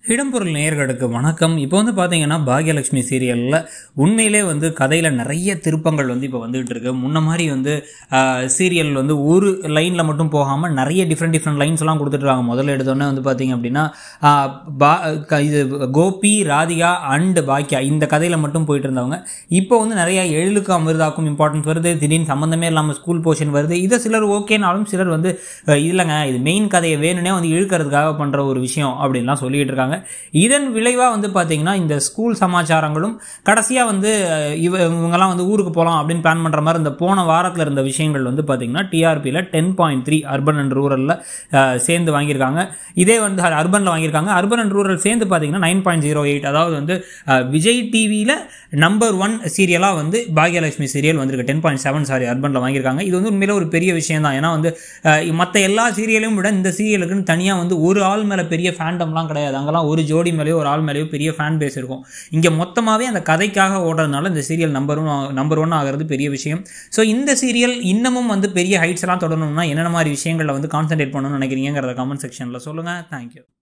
இடம்பொருள் நேயர்களுக்கு வணக்கம் இப்போ வந்து பார்த்தீங்கன்னா பாக்யலட்சுமி சீரியலில் உண்மையிலே வந்து கதையில் நிறைய திருப்பங்கள் வந்து இப்போ வந்துகிட்டு இருக்கு முன்ன மாதிரி வந்து சீரியல் வந்து ஒரு லைனில் மட்டும் போகாமல் நிறைய டிஃப்ரெண்ட் டிஃப்ரெண்ட் லைன்ஸ்லாம் கொடுத்துட்ருக்காங்க முதல்ல எடுத்தோடனே வந்து பார்த்தீங்க அப்படின்னா ஆஹ், பா க- இது கோபி ராதிகா அண்ட் பாக்கியா இந்த கதையில் மட்டும் போயிட்டு இருந்தவங்க இப்போ வந்து நிறைய எழிலுக்கு அமிர்தாக்கும் இம்பார்ட்டன்ஸ் வருது திடீர்னு சம்மந்தமே இல்லாமல் ஸ்கூல் போர்ஷன் வருது இதை சிலர் ஓகேனாலும் சிலர் வந்து அஹ், இல்லைங்க இது மெயின் கதையை வேணும்னே வந்து இழுக்கிறதுக்காக பண்ணுற ஒரு விஷயம் அப்படின்லாம் சொல்லிட்டு இருக்காங்க இதன் விளைவாக வந்து பார்த்தீங்கன்னா இந்த ஸ்கூல் சமாச்சாரங்களும் கடைசியாக வந்து அஹ், இவ இவங்கெல்லாம் வந்து ஊருக்கு போகலாம் அப்படின்னு பிளான் பண்ணுற மாதிரி இந்த போன வாரத்தில் இருந்த விஷயங்கள் வந்து பார்த்தீங்கன்னா டிஆர்பியில் ten point three urban and ரூரலில் சேர்ந்து வாங்கியிருக்காங்க இதே வந்து அர்பனில் வாங்கியிருக்காங்க அர்பன் அண்ட் ரூரல் சேர்ந்து பார்த்தீங்கன்னா நைன் பாயிண்ட் ஜீரோ எயிட் அதாவது வந்து அஹ், விஜய் டிவியில் நம்பர் ஒன் சீரியலாக வந்து பாக்யலட்சுமி சீரியல் வந்திருக்கு டென் பாயிண்ட் செவன் சாரி அர்பனில் வாங்கியிருக்காங்க இது வந்து உண்மையில ஒரு பெரிய விஷயம் தான் ஏன்னா வந்து மற்ற எல்லா சீரியலையும் விட இந்த சீரியலுக்குன்னு தனியாக வந்து ஒரு ஆள் மேலே பெரிய ஃபேண்டம்லாம் கிடையாது அங்கெல்லாம் ஒரு ஜோடி மேலேயோ ஒரு ஆள் மேலேயோ பெரிய ஃபேன் பேஸ் இருக்கும் இங்கே மொத்தமாகவே அந்த கதைக்காக ஓடுறதுனால இந்த serial number one number one ஆகிறது பெரிய விஷயம் ஸோ இந்த சீரியல் இன்னமும் வந்து பெரிய ஹைட்ஸ் எல்லாம் தொடரணும்னா என்னென்ன மாதிரி விஷயங்களில் வந்து கான்சென்ட்ரேட் பண்ணணும்னு நினைக்கிறீங்கிறத கமெண்ட் செக்ஷனில் சொல்லுங்கள் தேங்க்யூ